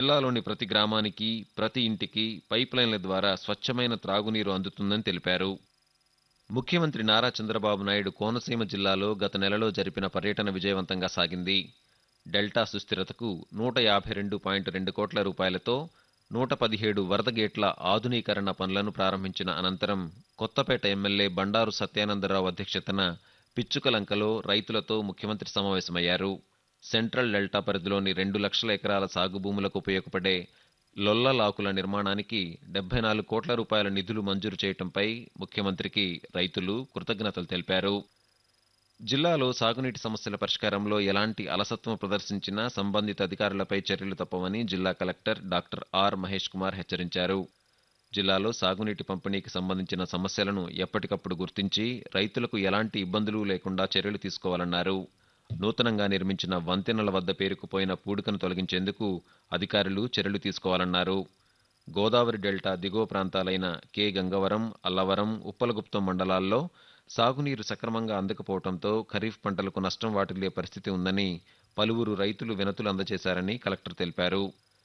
జిల్లాలోని ప్రతి గ్రామానికి ప్రతి ఇంటికి పైప్ లైన్ల ద్వారా స్వచ్ఛమైన త్రాగునీరు అందుతుందని తెలిపారు ముఖ్యమంత్రి నారా చంద్రబాబు నాయుడు కోనసీమ జిల్లాలో గత నెలలో జరిపిన పర్యటన విజయవంతంగా సాగింది డెల్టా సుస్థిరతకు నూట యాభై రెండు పాయింట్ రెండు కోట్ల రూపాయలతో నూట పదిహేడు వరద గేట్ల ఆధునీకరణ పనులను ప్రారంభించిన అనంతరం కొత్తపేట ఎమ్మెల్యే బండారు సత్యానందరావు అధ్యక్షతన పిచ్చుకలంకలో రైతులతో ముఖ్యమంత్రి సమావేశమయ్యారు సెంట్రల్ డెల్టా పరిధిలోని రెండు లక్షల ఎకరాల సాగు భూములకు ఉపయోగపడే లొల్లలాకుల నిర్మాణానికి డెబ్బై నాలుగు కోట్ల రూపాయల నిధులు మంజూరు చేయటంపై ముఖ్యమంత్రికి రైతులు కృతజ్ఞతలు తెలిపారు జిల్లాలో సాగునీటి సమస్యల పరిష్కారంలో ఎలాంటి అలసత్వం ప్రదర్శించినా సంబంధిత అధికారులపై చర్యలు తప్పవని జిల్లా collector doctor R Mahesh Kumar హెచ్చరించారు జిల్లాలో సాగునీటి పంపిణీకి సంబంధించిన సమస్యలను ఎప్పటికప్పుడు గుర్తించి రైతులకు ఎలాంటి ఇబ్బందులు లేకుండా చర్యలు తీసుకోవాలన్నారు నూతనంగా నిర్మించిన వంతెనల వద్ద పేరుకుపోయిన పూడికను తొలగించేందుకు అధికారులు చర్యలు తీసుకోవాలన్నారు గోదావరి డెల్టా దిగువ ప్రాంతాలైన కె గంగవరం అల్లవరం ఉప్పలగుప్తం మండలాల్లో సాగునీరు సక్రమంగా అందకపోవడంతో ఖరీఫ్ పంటలకు నష్టం వాటిల్లే పరిస్థితి ఉందని పలువురు రైతులు వినతులు అందజేశారని కలెక్టర్ తెలిపారు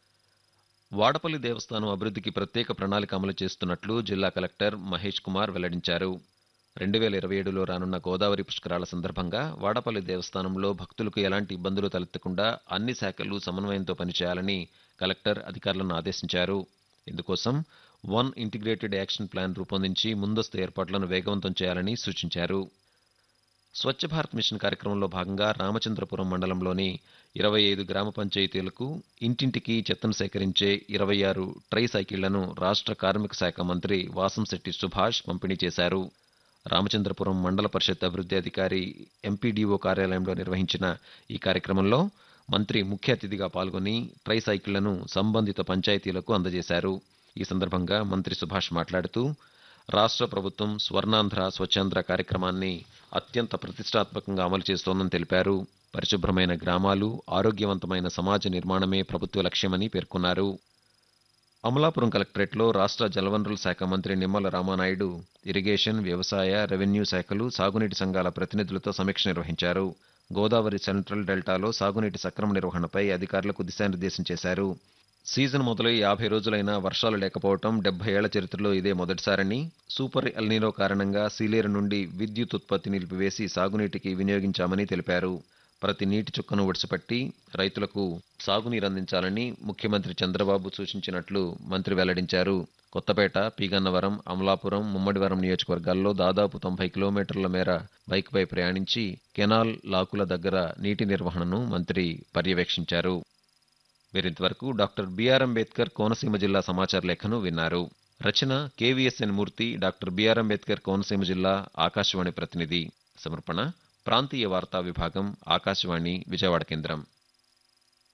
వాడపల్లి దేవస్థానం అభివృద్ధికి ప్రత్యేక ప్రణాళిక అమలు చేస్తున్నట్లు జిల్లా కలెక్టర్ మహేష్ కుమార్ వెల్లడించారు రెండు వేల ఇరవై ఏడులో రానున్న గోదావరి పుష్కరాల సందర్భంగా వాడపల్లి దేవస్థానంలో భక్తులకు ఎలాంటి ఇబ్బందులు తలెత్తకుండా అన్ని శాఖలు సమన్వయంతో పనిచేయాలని కలెక్టర్ అధికారులను ఆదేశించారు ఇందుకోసం వన్ ఇంటిగ్రేటెడ్ యాక్షన్ ప్లాన్ రూపొందించి ముందస్తు ఏర్పాట్లను వేగవంతం చేయాలని సూచించారు స్వచ్ఛ భారత్ మిషన్ కార్యక్రమంలో భాగంగా రామచంద్రపురం మండలంలోని ఇరవై ఐదు గ్రామ పంచాయతీలకు ఇంటింటికి చెత్తను సేకరించే ఇరవై ఆరు ట్రై సైకిళ్లను రాష్ట్ర కార్మిక శాఖ మంత్రి వాసంశెట్టి సుభాష్ పంపిణీ చేశారు రామచంద్రపురం మండల పరిషత్ అభివృద్ధి అధికారి ఎంపీడీఓ కార్యాలయంలో నిర్వహించిన ఈ కార్యక్రమంలో మంత్రి ముఖ్య అతిథిగా పాల్గొని ట్రై సైకిళ్లను సంబంధిత పంచాయతీలకు అందజేశారు ఈ సందర్భంగా మంత్రి సుభాష్ మాట్లాడుతూ రాష్ట్ర ప్రభుత్వం స్వర్ణాంధ్ర స్వచ్ఛాంధ్ర కార్యక్రమాన్ని అత్యంత ప్రతిష్టాత్మకంగా అమలు చేస్తోందని తెలిపారు పరిశుభ్రమైన గ్రామాలు ఆరోగ్యవంతమైన సమాజ నిర్మాణమే ప్రభుత్వ లక్ష్యమని పేర్కొన్నారు అమలాపురం కలెక్టరేట్లో రాష్ట్ర జలవనరుల శాఖ మంత్రి నిమ్మల రామానాయుడు ఇరిగేషన్ వ్యవసాయ రెవెన్యూ శాఖలు సాగునీటి సంఘాల ప్రతినిధులతో సమీక్ష నిర్వహించారు గోదావరి సెంట్రల్ డెల్టాలో సాగునీటి సక్రమ నిర్వహణపై అధికారులకు దిశానిర్దేశం చేశారు సీజన్ మొదలై యాభై రోజులైనా వర్షాలు లేకపోవడం డెబ్బై ఏళ్ల చరిత్రలో ఇదే మొదటిసారని సూపర్ ఎల్నీనో కారణంగా సీలేరు నుండి విద్యుత్ ఉత్పత్తి నిలిపివేసి సాగునీటికి వినియోగించామని తెలిపారు ప్రతి నీటి చుక్కను ఒడిసిపట్టి రైతులకు సాగునీరు అందించాలని ముఖ్యమంత్రి చంద్రబాబు సూచించినట్లు మంత్రి వెల్లడించారు కొత్తపేట పీగన్నవరం అమలాపురం ముమ్మడివరం నియోజకవర్గాల్లో దాదాపు తొంభై కిలోమీటర్ల మేర బైక్పై ప్రయాణించి కెనాల్ లాకుల దగ్గర నీటి నిర్వహణను మంత్రి పర్యవేక్షించారు వీరింతవరకు డాక్టర్ బిఆర్ అంబేద్కర్ కోనసీమ జిల్లా సమాచార లేఖను విన్నారు రచన KVSN Murthy doctor BR Ambedkar Konaseema జిల్లా ఆకాశవాణి ప్రతినిధి సమర్పణ ప్రాంతీయ వార్తా విభాగం ఆకాశవాణి విజయవాడ కేంద్రం